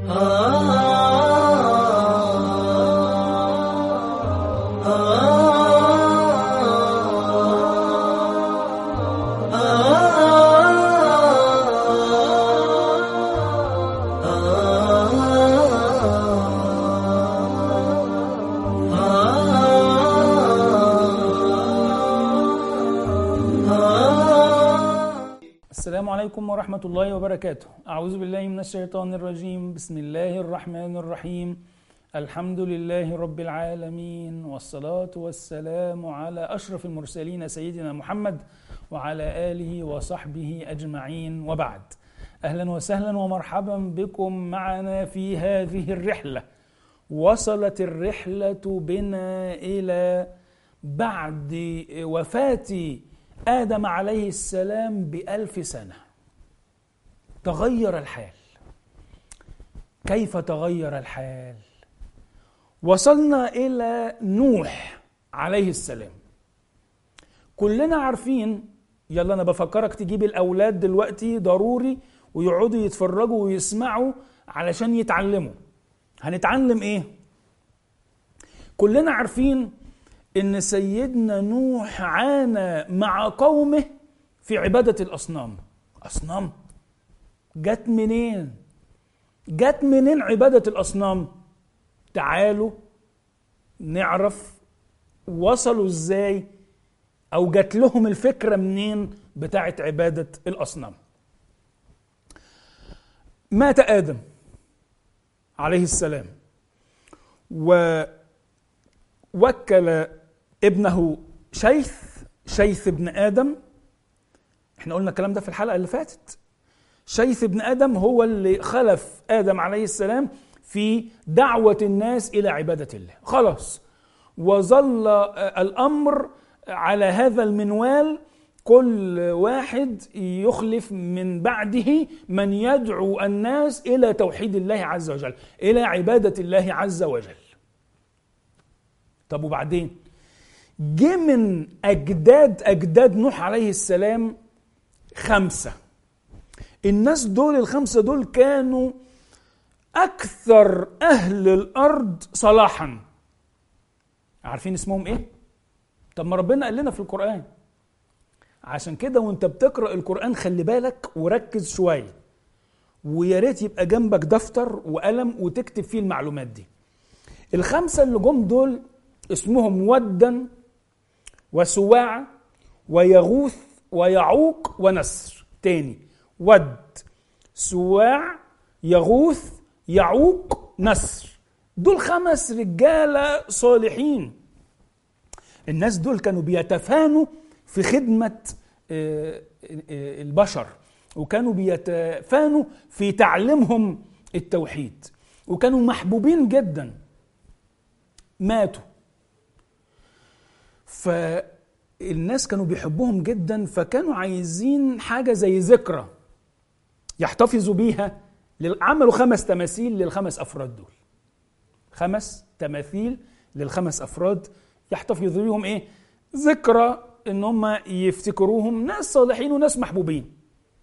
السلام عليكم ورحمة الله وبركاته أعوذ بالله من الشيطان الرجيم بسم الله الرحمن الرحيم الحمد لله رب العالمين والصلاة والسلام على أشرف المرسلين سيدنا محمد وعلى آله وصحبه أجمعين وبعد أهلا وسهلا ومرحبا بكم معنا في هذه الرحلة وصلت الرحلة بنا إلى بعد وفاة آدم عليه السلام بألف سنة تغير الحال كيف تغير الحال وصلنا إلى نوح عليه السلام كلنا عارفين يلا أنا بفكرك تجيب الأولاد دلوقتي ضروري ويقعدوا يتفرجوا ويسمعوا علشان يتعلموا هنتعلم إيه؟ كلنا عارفين ان سيدنا نوح عانى مع قومه في عباده الاصنام اصنام جت منين جت منين عباده الاصنام تعالوا نعرف وصلوا ازاي او جت لهم الفكره منين بتاعه عباده الاصنام مات ادم عليه السلام ووكل ابنه شيث شيث ابن ادم احنا قلنا الكلام ده في الحلقه اللي فاتت شيث ابن ادم هو اللي خلف ادم عليه السلام في دعوه الناس الى عباده الله خلاص وظل الامر على هذا المنوال كل واحد يخلف من بعده من يدعو الناس الى توحيد الله عز وجل الى عباده الله عز وجل طب وبعدين جه من اجداد اجداد نوح عليه السلام خمسه الناس دول الخمسه دول كانوا اكثر اهل الارض صلاحا عارفين اسمهم ايه طب ما ربنا قال لنا في القران عشان كده وانت بتقرا القران خلي بالك وركز شويه ويا ريت يبقى جنبك دفتر وقلم وتكتب فيه المعلومات دي الخمسه اللي جم دول اسمهم ودا وسواع ويغوث ويعوق ونسر تاني ود سواع يغوث يعوق نسر دول خمس رجالة صالحين الناس دول كانوا بيتفانوا في خدمة البشر وكانوا بيتفانوا في تعليمهم التوحيد وكانوا محبوبين جدا ماتوا فالناس كانوا بيحبوهم جدا فكانوا عايزين حاجة زي ذكرى يحتفظوا بيها عملوا خمس تماثيل للخمس أفراد دول خمس تماثيل للخمس أفراد يحتفظوا بيهم إيه ذكرى إن هم يفتكروهم ناس صالحين وناس محبوبين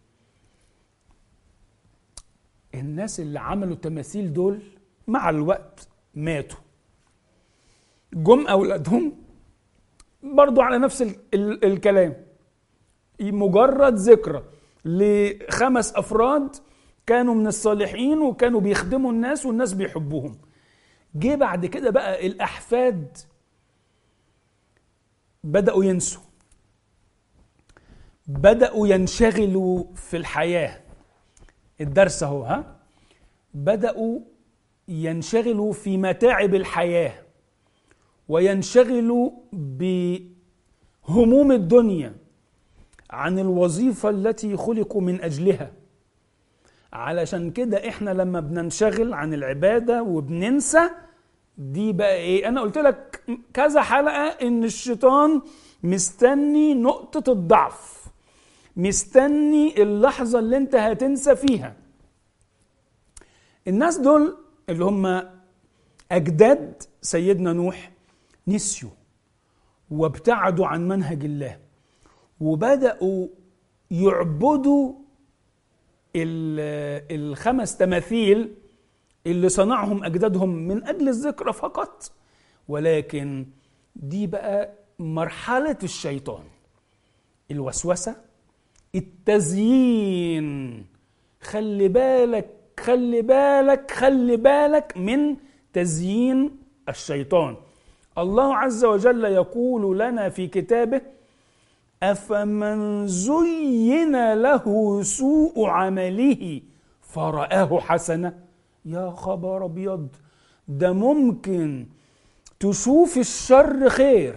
الناس اللي عملوا التماثيل دول مع الوقت ماتوا جم أولادهم برضو على نفس ال ال الكلام مجرد ذكرى لخمس افراد كانوا من الصالحين وكانوا بيخدموا الناس والناس بيحبوهم جه بعد كده بقى الاحفاد بداوا ينسوا بداوا ينشغلوا في الحياه الدرس اهو ها بداوا ينشغلوا في متاعب الحياه وينشغلوا بهموم الدنيا عن الوظيفة التي خلقوا من أجلها علشان كده احنا لما بننشغل عن العبادة وبننسى دي بقى ايه انا قلت لك كذا حلقة ان الشيطان مستني نقطة الضعف مستني اللحظة اللي انت هتنسى فيها الناس دول اللي هم اجداد سيدنا نوح نسيوا وابتعدوا عن منهج الله وبداوا يعبدوا الخمس تماثيل اللي صنعهم اجدادهم من اجل الذكرى فقط ولكن دي بقى مرحله الشيطان الوسوسه التزيين خلي بالك خلي بالك خلي بالك من تزيين الشيطان الله عز وجل يقول لنا في كتابه افمن زين له سوء عمله فرآه حسنه يا خبر ابيض ده ممكن تشوف الشر خير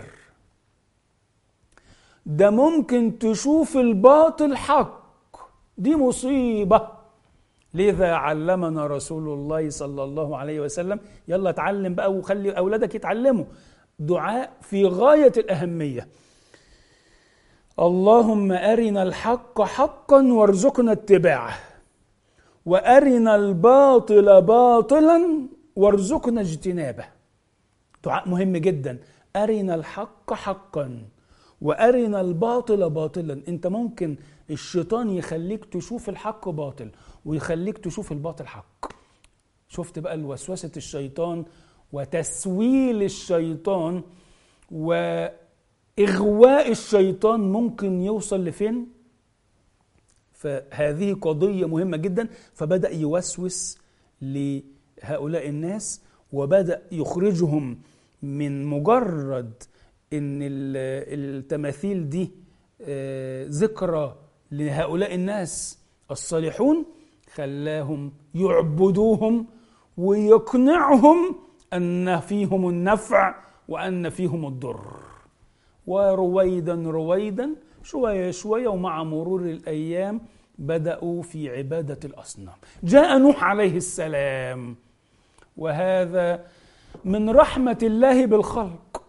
ده ممكن تشوف الباطل حق دي مصيبه لذا علمنا رسول الله صلى الله عليه وسلم يلا اتعلم بقى وخلي اولادك يتعلموا دعاء في غايه الاهميه اللهم ارنا الحق حقا وارزقنا اتباعه وارنا الباطل باطلا وارزقنا اجتنابه دعاء مهم جدا ارنا الحق حقا وارنا الباطل باطلا انت ممكن الشيطان يخليك تشوف الحق باطل ويخليك تشوف الباطل حق شفت بقى الوسوسة الشيطان وتسويل الشيطان وإغواء الشيطان ممكن يوصل لفين فهذه قضية مهمة جدا فبدأ يوسوس لهؤلاء الناس وبدأ يخرجهم من مجرد ان التماثيل دي ذكرى لهؤلاء الناس الصالحون خلاهم يعبدوهم ويقنعهم ان فيهم النفع وان فيهم الضر ورويدا رويدا شويه شويه ومع مرور الايام بداوا في عباده الاصنام جاء نوح عليه السلام وهذا من رحمه الله بالخلق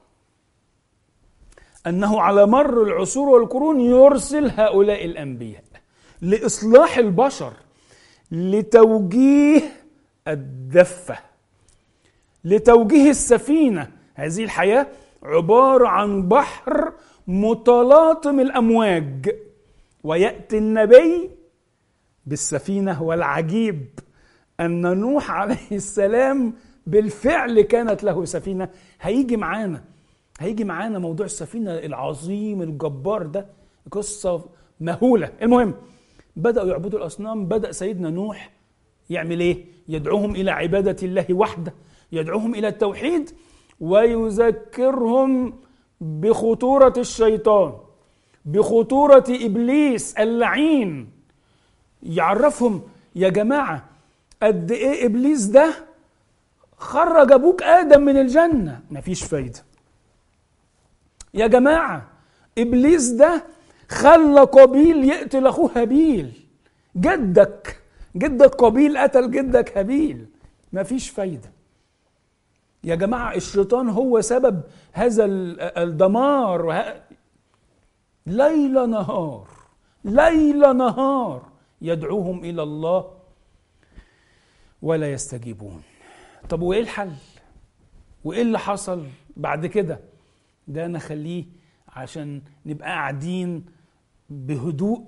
انه على مر العصور والقرون يرسل هؤلاء الانبياء لاصلاح البشر لتوجيه الدفه لتوجيه السفينه هذه الحياه عباره عن بحر متلاطم الامواج وياتي النبي بالسفينه والعجيب ان نوح عليه السلام بالفعل كانت له سفينه هيجي معانا هيجي معانا موضوع السفينه العظيم الجبار ده قصه مهوله المهم بداوا يعبدوا الاصنام بدا سيدنا نوح يعمل ايه يدعوهم الى عباده الله وحده يدعوهم الى التوحيد ويذكرهم بخطوره الشيطان بخطوره ابليس اللعين يعرفهم يا جماعه قد ايه ابليس ده خرج ابوك ادم من الجنه مفيش فايده يا جماعه ابليس ده خلى قابيل يقتل اخوه هابيل جدك جدك قابيل قتل جدك هابيل مفيش فايده يا جماعه الشيطان هو سبب هذا الدمار وه... ليل نهار ليل نهار يدعوهم الى الله ولا يستجيبون طب وايه الحل وايه اللي حصل بعد كده ده انا خليه عشان نبقى قاعدين بهدوء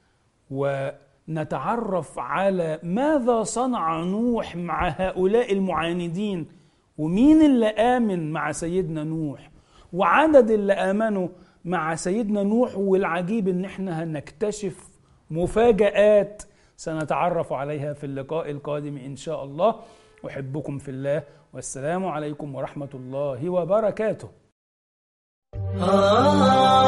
ونتعرف على ماذا صنع نوح مع هؤلاء المعاندين ومين اللي آمن مع سيدنا نوح وعدد اللي آمنوا مع سيدنا نوح والعجيب ان احنا هنكتشف مفاجآت سنتعرف عليها في اللقاء القادم ان شاء الله احبكم في الله والسلام عليكم ورحمه الله وبركاته